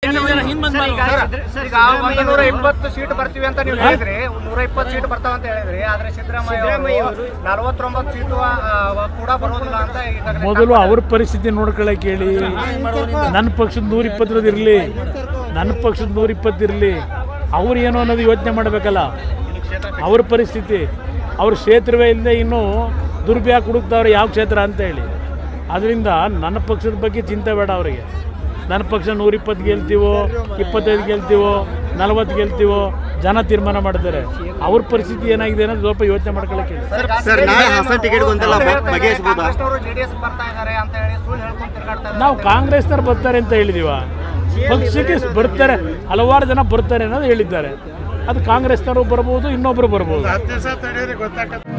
ಈಗ ಒಂದು ನೂರ ಇಪ್ಪತ್ತು ಸೀಟ್ ಬರ್ತೀವಿ ಅಂತ ನೀವು ಹೇಳಿದ್ರಿ ನೂರ ಇಪ್ಪತ್ತು ಸೀಟ್ ಬರ್ತಾವ ಅಂತ ಹೇಳಿದ್ರಿ ಆದ್ರೆ ಸಿದ್ದರಾಮಯ್ಯ ಅವರು ನಲವತ್ತೊಂಬತ್ತು ಸೀಟು ಆ, ಕೂಡ ಬರೋದಿಲ್ಲ ಅಂತ ಈಗಾಗಲೇ ಮೊದಲು ಅವ್ರ ಪರಿಸ್ಥಿತಿ ನೋಡ್ಕೊಳ್ಳೋಕೆ ಹೇಳಿ ನನ್ನ ಪಕ್ಷದ ನೂರ ಇಪ್ಪತ್ತರದ್ದು ಇರಲಿ ನನ್ನ ಪಕ್ಷದ ನೂರ ಇಪ್ಪತ್ತಿರಲಿ ಅವ್ರು ಏನು ಅನ್ನೋದು ಯೋಚನೆ ಮಾಡಬೇಕಲ್ಲ ಅವ್ರ ಪರಿಸ್ಥಿತಿ ಅವ್ರ ಕ್ಷೇತ್ರವೇ ಇಲ್ಲದೆ ಇನ್ನೂ ದುರ್ಬ್ಯಾಕ್ ಹುಡುಕ್ತಾವ್ರೆ ಯಾವ ಕ್ಷೇತ್ರ ಅಂತ ಹೇಳಿ ಅದರಿಂದ ನನ್ನ ಪಕ್ಷದ ಬಗ್ಗೆ ಚಿಂತೆ ಬೇಡ ಅವರಿಗೆ ನನ್ನ ಪಕ್ಷ ನೂರ ಇಪ್ಪತ್ತು ಗೆಲ್ತೀವೋ ಇಪ್ಪತ್ತೈದು ಗೆಲ್ತೀವೋ ನಲವತ್ತು ಗೆಲ್ತೀವೋ ಜನ ತೀರ್ಮಾನ ಮಾಡ್ತಾರೆ ಅವ್ರ ಪರಿಸ್ಥಿತಿ ಏನಾಗಿದೆ ಅನ್ನೋದು ಸ್ವಲ್ಪ ಯೋಚನೆ ಮಾಡ್ಕೊಳ್ಳೋಕೆ ಹೇಳಿ ಸರ್ ನಾಳೆ ಹೊಸ ಟಿಕೆಟ್ ಗೊಂದಲ ಬಗೆಹರಿಸಬಹುದಾ ಕಾಂಗ್ರೆಸ್ನವರು ಜೆಡಿಎಸ್ ಬರ್ತಾ ಇದಾರೆ ಅಂತ ಹೇಳಿ ಸುಳ್ಳು ಹೇಳ್ಕೊಂಡು ತಿರ್ಗಾಡ್ತಾ ಇದ್ದಾರೆ ನಾವು ಕಾಂಗ್ರೆಸ್ನವ್ರು ಬರ್ತಾರೆ ಅಂತ ಹೇಳಿದೀವ ಪಕ್ಷಕ್ಕೆ ಬರ್ತಾರೆ ಹಲವಾರು ಜನ ಬರ್ತಾರೆ ಅನ್ನೋದು ಹೇಳಿದ್ದಾರೆ ಅದು ಕಾಂಗ್ರೆಸ್ನವರು ಬರ್ಬೋದು ಇನ್ನೊಬ್ರು ಬರ್ಬೋದು ಹತ್ತು ದಿವಸ ತಡೀರಿ ಗೊತ್ತಾಗತ್ತೆ